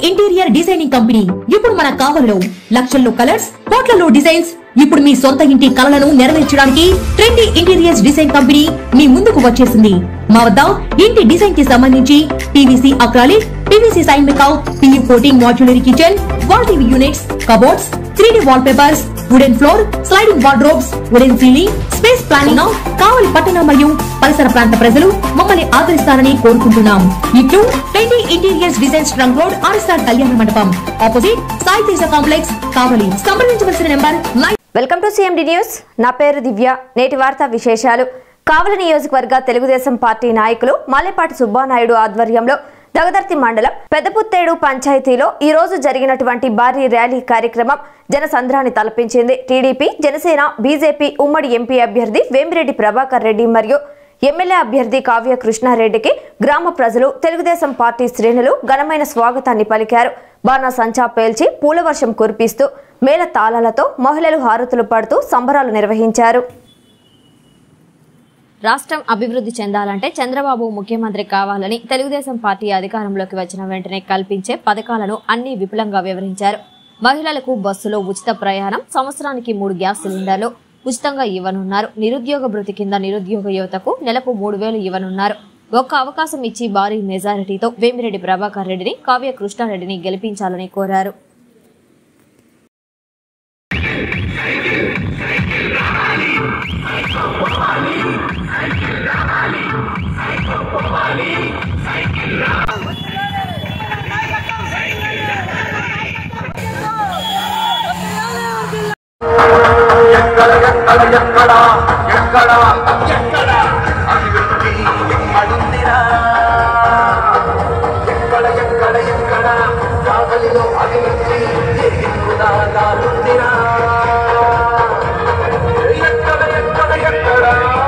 interior designing company ఇప్పుడు మన కావలిలో లక్షల్లో కలర్స్ కోట్లలో డిజైన్స్ ఇప్పుడు మీ సొంత ఇంటి కలలను నెరవేర్చడానికి ట్రెండీ ఇంటీరియర్స్ డిజైన్ కంపెనీ మీ ముందుకు వచ్చేసింది మా వద్ద ఇంటి డిజైన్ కి సంబంధించి PVC acrylic PVC sign make out PU coating modular kitchen wall TV units cupboards three D wall papers wooden floor sliding wardrobes wooden ceiling space planning Kavali పట్టణ మరియు పరిసర ప్రాంత ప్రజలు మమ్మల్ని ఆదరిస్తారని కోరుకుంటున్నాం ఇట్లు twenty interiors designs trunk road RSR Kalyana Mandapam opposite Sai Teja complex Kavali సంప్రదించవలసిన number nine welcome to CMD news నా పేరు దివ్య నేటి వార్తా విశేషాలు కావలి నియోజకవర్గ తెలుగుదేశం పార్టీ నాయకులు మల్లెపాటి సుబ్బానాయుడు ఆధ్వర్యంలో దగదర్తి మండలం పెద్దపుత్తేడు పంచాయతీలో ఈ రోజు జరిగినటువంటి భారీ ర్యాలీ కార్యక్రమం జనసంద్రాన్ని తలపించింది టీడీపీ జనసేన బీజేపీ ఉమ్మడి ఎంపీ అభ్యర్థి వేమిరెడ్డి ప్రభాకర్ రెడ్డి మరియు ఎమ్మెల్యే అభ్యర్థి కావ్య కృష్ణారెడ్డికి గ్రామ ప్రజలు తెలుగుదేశం పార్టీ శ్రేణులు ఘనమైన స్వాగతాన్ని పలికారు బాణా సంచా పేల్చి పూలవర్షం కురిపిస్తూ మేళ తాళాలతో మహిళలు హారతులు పడుతూ సంబరాలు నిర్వహించారు రాష్ట్రం అభివృద్ధి చెందాలంటే చంద్రబాబు ముఖ్యమంత్రి కావాలని తెలుగుదేశం పార్టీ అధికారంలోకి వచ్చిన వెంటనే కల్పించే పథకాలను అన్ని విపులంగా వివరించారు మహిళలకు బస్సులో ఉచిత ప్రయాణం సంవత్సరానికి మూడు గ్యాస్ సిలిండర్లు ఉచితంగా ఇవ్వనున్నారు నిరుద్యోగ భృతి కింద నిరుద్యోగ యువతకు నెలకు మూడు వేలు ఇవ్వనున్నారు ఒక్క అవకాశం ఇచ్చి భారీ మెజారిటీతో వేమిరెడ్డి ప్రభాకర్ రెడ్డిని కావ్య కృష్ణారెడ్డిని గెలిపించాలని కోరారు ఎక్కడ ఎక్కడ ఎక్కడ ఎక్కడ ఎక్కడ అభివృద్ధి అడుందిరా ఎక్కడ ఎక్కడ ఎక్కడ కావలిలో అభివృద్ధి ఎరుగుదాగాలుందిరా ఎక్కడ ఎక్కడ ఎక్కడ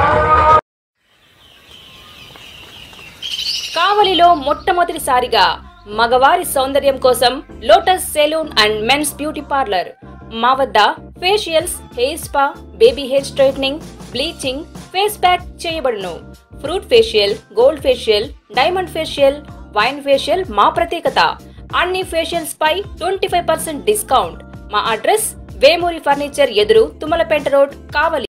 కావలిలో మొట్టమొదటిసారిగా మగవారి సౌందర్యం కోసం lotus salon and men's beauty parlour మా వద్ద facials hair spa baby hair straightening bleaching face pack చేయబడును fruit facial gold facial diamond facial wine facial మా ప్రత్యేకత అన్ని ఫేషియల్స్ పై ట్వంటీ ఫైవ్ పర్సెంట్ డిస్కౌంట్ మా అడ్రస్ వేమూరి ఫర్నిచర్ ఎదురు తుమ్మలపేట రోడ్ కావలి